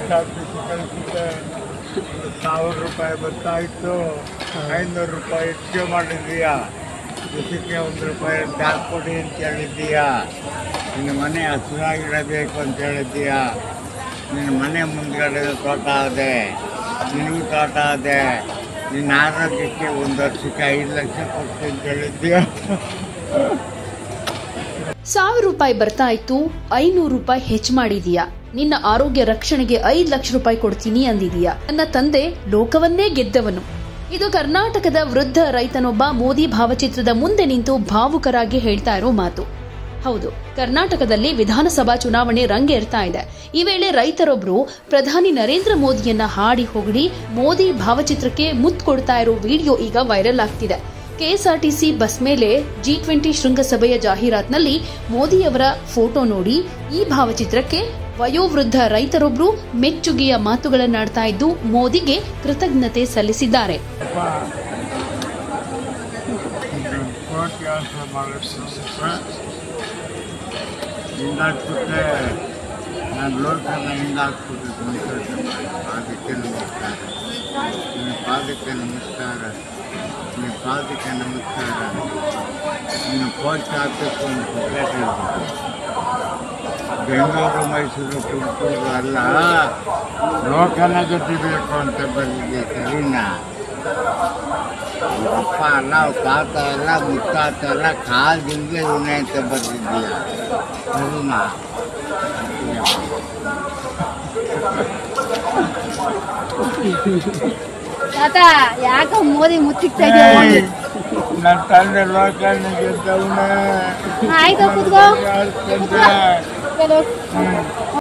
Post office ಕಳಿಸಿದ್ದೆ ಸಾವಿರ ರೂಪಾಯಿ ಬರ್ತಾ ಇತ್ತು ಐನೂರು ರೂಪಾಯಿ ಹೆಚ್ಚು ಮಾಡಿದ್ದೀಯಾ ದಿವಸಕ್ಕೆ ಒಂದು ರೂಪಾಯಿ ಟ್ಯಾಕ್ ಕೊಡಿ ಅಂತ ಹೇಳಿದ್ದೀಯಾ ನಿನ್ನ ಮನೆ ಹಸಿರಾಗಿಡಬೇಕು ಅಂತ ಹೇಳಿದ್ದೀಯಾ ನಿನ್ನ ಮನೆ ಮುಂದ್ಗಡೆ ತೋಟ ಇದೆ ನಿನಗೂ ತೋಟ ಇದೆ ನಿನ್ನ ಆರೋಗ್ಯಕ್ಕೆ ಒಂದು ವರ್ಷಕ್ಕೆ ಐದು ಲಕ್ಷ ಕೊಡ್ತೀನಿ ಅಂತ ಹೇಳಿದ್ದೀಯಾ ಸಾವಿರ ರೂಪಾಯಿ ಬರ್ತಾ ಇತ್ತು ಐನೂರು ರೂಪಾಯಿ ಹೆಚ್ಚು ಮಾಡಿದೀಯಾ ನಿನ್ನ ಆರೋಗ್ಯ ರಕ್ಷಣೆಗೆ ಐದು ಲಕ್ಷ ರೂಪಾಯಿ ಕೊಡ್ತೀನಿ ಅಂದಿದೀಯಾ ನನ್ನ ತಂದೆ ಲೋಕವನ್ನೇ ಗೆದ್ದವನು ಇದು ಕರ್ನಾಟಕದ ವೃದ್ಧ ರೈತನೊಬ್ಬ ಮೋದಿ ಭಾವಚಿತ್ರದ ಮುಂದೆ ನಿಂತು ಭಾವುಕರಾಗಿ ಹೇಳ್ತಾ ಇರೋ ಮಾತು ಹೌದು ಕರ್ನಾಟಕದಲ್ಲಿ ವಿಧಾನಸಭಾ ಚುನಾವಣೆ ರಂಗೇರ್ತಾ ಇದೆ ಈ ವೇಳೆ ರೈತರೊಬ್ರು ಪ್ರಧಾನಿ ನರೇಂದ್ರ ಮೋದಿಯನ್ನ ಹಾಡಿ ಹೊಗಳಿ ಮೋದಿ ಭಾವಚಿತ್ರಕ್ಕೆ ಮುತ್ತು ಕೊಡ್ತಾ ಇರೋ ವಿಡಿಯೋ ಈಗ ವೈರಲ್ ಆಗ್ತಿದೆ ಕೆಎಸ್ಆರ್ಟಿಸಿ ಬಸ್ ಮೇಲೆ ಜಿ ಟ್ವೆಂಟಿ ಶೃಂಗಸಭೆಯ ಜಾಹೀರಾತ್ನಲ್ಲಿ ಮೋದಿಯವರ ಫೋಟೋ ನೋಡಿ ಈ ಭಾವಚಿತ್ರಕ್ಕೆ ವಯೋವೃದ್ಧ ರೈತರೊಬ್ರು ಮೆಚ್ಚುಗೆಯ ಮಾತುಗಳನ್ನಾಡ್ತಾ ಇದ್ದು ಮೋದಿಗೆ ಕೃತಜ್ಞತೆ ಸಲ್ಲಿಸಿದ್ದಾರೆ ಕೋರ್ಟ್ ಕೆಲಸ ಮಾಡಿಸ್ತಾರೆ ಹಿಂಗಾಕ್ಬಿಟ್ರೆ ನಾನು ಲೋಕನ ಹಿಂಗಾಕ್ಬಿಟ್ಟು ಪಾದಕ್ಕೆ ನಮಸ್ಕಾರ ನಿನ್ನ ಪಾದಕ್ಕೆ ನಮಸ್ಕಾರ ನಿನ್ನ ಪಾದಕ್ಕೆ ನಮಸ್ಕಾರ ನಿನ್ನ ಪೋಸ್ಟ್ ಆಫೀಸ್ ಒಂದು ಪುಸ್ತಕ ಬೆಂಗಳೂರು ಮೈಸೂರು ತುಮಕೂರು ಅಲ್ಲ ಲೋಕನ ಗೆದ್ದಿಬೇಕು ಅಂತ ಬಂದಿದ್ದೆ ಸರಿನಾ ಅವ್ರ ಅಪ್ಪ ಅಲ್ಲ ಅವ್ರ ತಾತ ಅಲ್ಲ ಮುತ್ತಾತ ಅಲ್ಲ ಕಾಲದಿಂದ ಇವನೇ ಅಂತ ಬರ್ತಿದ್ದೀಯ ಸರಿನಾ ತಾತ ಯಾಕ ಮೋದಿ ಮುಚ್ಚಿಕ್ತಾ ಇದೆಯಾ ಏಯ್, ನನ್ನ ತಂದೆ ಲೋಕನ ಗೆದ್ದವನೇ ಆಯ್ತು ಕೂತ್ಕೋ ಯಾರ್ ತಂದೆ? ಕೆಲವು ಹ್ಮ್.